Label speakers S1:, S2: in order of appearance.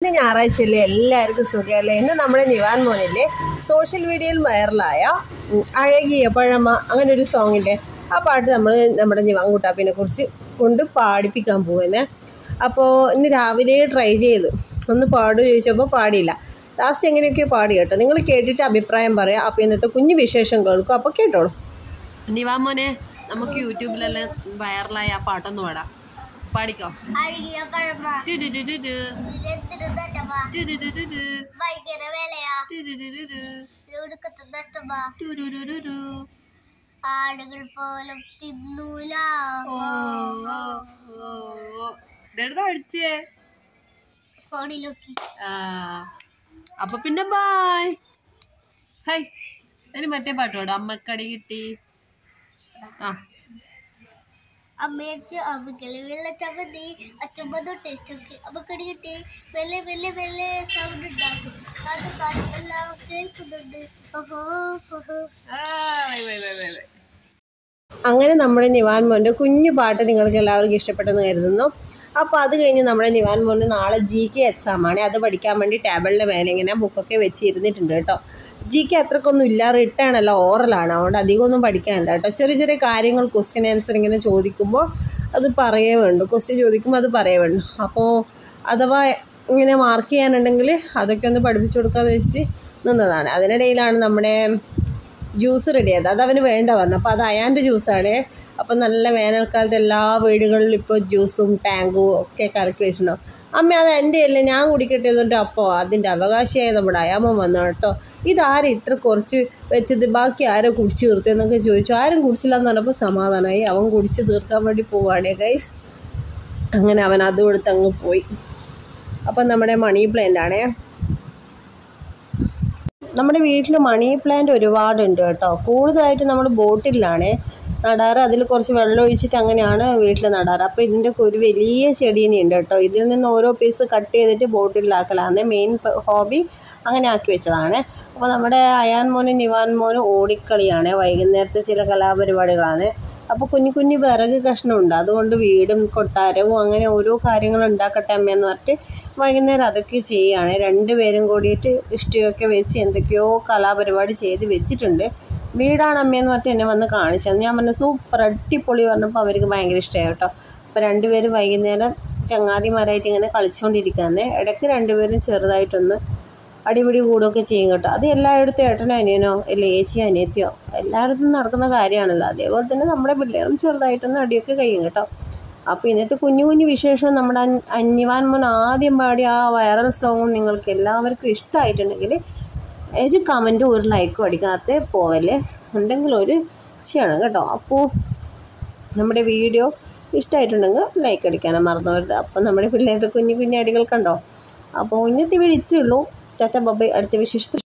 S1: ഇന്ന് ഞായറാഴ്ചയല്ലേ എല്ലാവർക്കും സുഖമല്ലേ ഇന്ന് നമ്മുടെ നിവാൻ മോനില്ലേ സോഷ്യൽ മീഡിയയിൽ വൈറലായ ഉം, അഴകിയ പഴമ അങ്ങനെ ഒരു സോങ്ങില്ലേ ആ പാട്ട് നമ്മൾ നമ്മുടെ നിവാൻ കുട്ടാപ്പിനെ കുറിച്ച് കൊണ്ട് പാടിപ്പിക്കാൻ പോകുന്നത് അപ്പോൾ ഇന്ന് രാവിലെ ട്രൈ ചെയ്ത് ഒന്ന് പാടു ചോദിച്ചപ്പോൾ പാടിയില്ല ലാസ്റ്റ് എങ്ങനെയൊക്കെയോ പാടി കേട്ടോ നിങ്ങൾ കേട്ടിട്ട് അഭിപ്രായം പറയാം അപ്പോൾ ഇന്നത്തെ കുഞ്ഞു വിശേഷം കേൾക്കും അപ്പോൾ കേട്ടോളൂ
S2: നിവാൻ മോനെ നമുക്ക് യൂട്യൂബിലെല്ലാം വൈറലായ ആ പാട്ടൊന്ന് പാടാം പാടിക്കോ
S3: അഴുകിയ പഴമ
S2: ടുടുടുടുടു,
S3: ഇതിലെത്തിരി തട്ടമ
S2: ടുടുടുടുടു,
S3: ഭയങ്കര വിലയാ
S2: ടുടുടുടുടു,
S3: ഒടുക്കത്തെ തട്ടമ
S2: ടുടുടുടുടു.
S3: ആടുകൾ പോലും തിന്നൂല
S2: ഓ, ഓ, ഓ, ഓ. ഇതെടുത്താ അടിച്ചേ
S3: ഫോണിലൊക്കെ
S2: ആ അപ്പൊ പിന്നെ ബായ് ഹൈ അതിന് മറ്റേ പാട്ട് പാടും അമ്മക്കടി കിട്ടി ആ
S3: അമ്മയടിച്ച് അമ്മക്കളി വെള്ള ചമ്മന്തി അച്ഛമ്മ ടേസ്റ്റ് ഒക്കെ അമ്മക്കടി കിട്ടി വെല്ലെ വെല്ലെ വെല്ലെ സൗണ്ട് ഉണ്ടാക്കും അത് കാറ്റെല്ലാം കേൾക്കുന്നുണ്ട് ഓഹോ ഓഹോ
S2: ആ, bye, bye, bye, bye, bye.
S1: അങ്ങനെ നമ്മുടെ നിവാൻ മോൻ്റെ കുഞ്ഞു പാട്ട് നിങ്ങൾക്ക് എല്ലാവർക്കും ഇഷ്ടപ്പെട്ടെന്ന് കരുതുന്നു അപ്പോൾ അത് കഴിഞ്ഞ് നമ്മുടെ നിവാൻ മോന് നാളെ ജി കെ എക്സാമാണ് അത് പഠിക്കാൻ വേണ്ടി ടേബിളിൻ്റെ മേലെ ഇങ്ങനെ ബുക്കൊക്കെ വെച്ച് ഇരുന്നിട്ടുണ്ട് കേട്ടോ ജി കെ അത്രക്കൊന്നും ഇല്ല റിട്ടേൺ അല്ല ഓറലാണ് അതുകൊണ്ട് അധികമൊന്നും പഠിക്കാനില്ല കേട്ടോ ചെറിയ ചെറിയ കാര്യങ്ങൾ ക്വസ്റ്റ്യൻ ആൻസർ ഇങ്ങനെ ചോദിക്കുമ്പോൾ അത് പറയേ വേണ്ടു ക്വസ്റ്റ്യൻ ചോദിക്കുമ്പോൾ അത് പറയേ വേണ്ടു അപ്പോൾ അഥവാ ഇങ്ങനെ മാർക്ക് ചെയ്യാനുണ്ടെങ്കിൽ അതൊക്കെ ഒന്ന് പഠിപ്പിച്ചു കൊടുക്കാമെന്ന് വെച്ചിട്ട് നിന്നതാണ് അതിനിടയിലാണ് നമ്മുടെ ജ്യൂസ് റെഡിയായത് അത് അവന് വേണ്ട പറഞ്ഞു അപ്പോൾ അത് അയാൻ്റെ ജ്യൂസാണ് അപ്പം നല്ല വേനൽക്കാലത്ത് എല്ലാ വീടുകളിലും ഇപ്പോൾ ജ്യൂസും ടാങ്കും ഒക്കെ കലക്കി വെച്ചിട്ടുണ്ടാവും അമ്മ അത് എൻ്റെ അല്ലേ ഞാൻ കുടിക്കട്ടെ എന്നിട്ട് അപ്പോൾ അതിൻ്റെ അവകാശിയായ നമ്മുടെ അയാമ്മ വന്നു കേട്ടോ ഇതാരും ഇത്ര കുറച്ച് വെച്ചത് ബാക്കി ആരോ കുടിച്ച് തീർത്തതെന്നൊക്കെ ചോദിച്ചു ആരും കുടിച്ചില്ല എന്ന് പറഞ്ഞപ്പോൾ സമാധാനമായി അവൻ കുടിച്ച് തീർക്കാൻ വേണ്ടി പോവാണേ ഗൈസ് അങ്ങനെ അവൻ അതും എടുത്ത് അങ്ങ് പോയി അപ്പം നമ്മുടെ മണി പ്ലാന്റ് ആണേ നമ്മുടെ വീട്ടിൽ മണി പ്ലാന്റ് ഒരുപാടുണ്ട് കേട്ടോ കൂടുതലായിട്ട് നമ്മൾ ബോട്ടിലാണ് നടാറ് അതിൽ കുറച്ച് വെള്ളം ഒഴിച്ചിട്ട് അങ്ങനെയാണ് വീട്ടിൽ നടാറ് അപ്പോൾ ഇതിൻ്റെ ഒക്കെ ഒരു വലിയ ചെടീനെ ഉണ്ട് കേട്ടോ ഇതിൽ നിന്ന് ഓരോ പീസ് കട്ട് ചെയ്തിട്ട് ബോട്ടിലാക്കലാണ് മെയിൻ ഹോബി അങ്ങനെ ആക്കി വെച്ചതാണ് അപ്പോൾ നമ്മുടെ അയാൻ മോനും നിവാൻ മോനും ഓടിക്കളിയാണ് വൈകുന്നേരത്തെ ചില കലാപരിപാടികളാണ് അപ്പോൾ കുഞ്ഞു കുഞ്ഞു വിറക് കഷ്ണമുണ്ട് അതുകൊണ്ട് വീടും കൊട്ടാരവും അങ്ങനെ ഓരോ കാര്യങ്ങൾ ഉണ്ടാക്കട്ടെ അമ്മയെന്ന് പറഞ്ഞിട്ട് വൈകുന്നേരം അതൊക്കെ ചെയ്യുകയാണ് രണ്ടുപേരും കൂടിയിട്ട് ഇഷ്ടയൊക്കെ വെച്ച് എന്തൊക്കെയോ കലാപരിപാടി ചെയ്ത് വെച്ചിട്ടുണ്ട് വീടാണ് അമ്മയെന്ന് പറഞ്ഞിട്ട് എന്നെ വന്ന് കാണിച്ചത് ഞാൻ പറഞ്ഞു സൂപ്പർ അടിപൊളി പറഞ്ഞപ്പോൾ അവർക്ക് ഭയങ്കര ഇഷ്ടമായി കേട്ടോ അപ്പോൾ രണ്ടുപേരും വൈകുന്നേരം ചങ്ങാതിമാരായിട്ട് ഇങ്ങനെ കളിച്ചുകൊണ്ടിരിക്കുകയാണ് ഇടയ്ക്ക് രണ്ടുപേരും ചെറുതായിട്ടൊന്ന് അടിപിടി കൂടുകയൊക്കെ ചെയ്യും കേട്ടോ അത് എല്ലായിടത്തും ഏട്ടനോ അനിയനോ അല്ലെ ഏച്ചിയോ അനിയത്തിയോ എല്ലായിടത്തും നടക്കുന്ന കാര്യമാണല്ലോ അതേപോലെ തന്നെ നമ്മുടെ പിള്ളേരും ചെറുതായിട്ടൊന്ന് അടിയൊക്കെ കഴിയും കേട്ടോ അപ്പോൾ ഇന്നത്തെ കുഞ്ഞു കുഞ്ഞു വിശേഷം നമ്മുടെ അൻ- അന്യവാൻ മോൻ ആദ്യം പാടിയ ആ വൈറൽ സോങ്ങും നിങ്ങൾക്ക് എല്ലാവർക്കും ഇഷ്ടമായിട്ടുണ്ടെങ്കിൽ ഒരു കമൻറ്റും ഒരു ലൈക്കും അടിക്കാതെ പോവല്ലേ എന്തെങ്കിലും ഒരു ചെയ്യണം കേട്ടോ അപ്പോൾ നമ്മുടെ വീഡിയോ ഇഷ്ടമായിട്ടുണ്ടെങ്കിൽ ലൈക്ക് അടിക്കാനും മറന്നു വരുത് അപ്പോൾ നമ്മുടെ പിള്ളേരുടെ കുഞ്ഞു കുഞ്ഞു അടികൾ കണ്ടോ അപ്പോൾ ഇന്നത്തെ വീഡിയോ ഇത്രയേ ഉള്ളൂ ടാറ്റ ബൊബൈ അടുത്ത വിശേഷത്തിൽ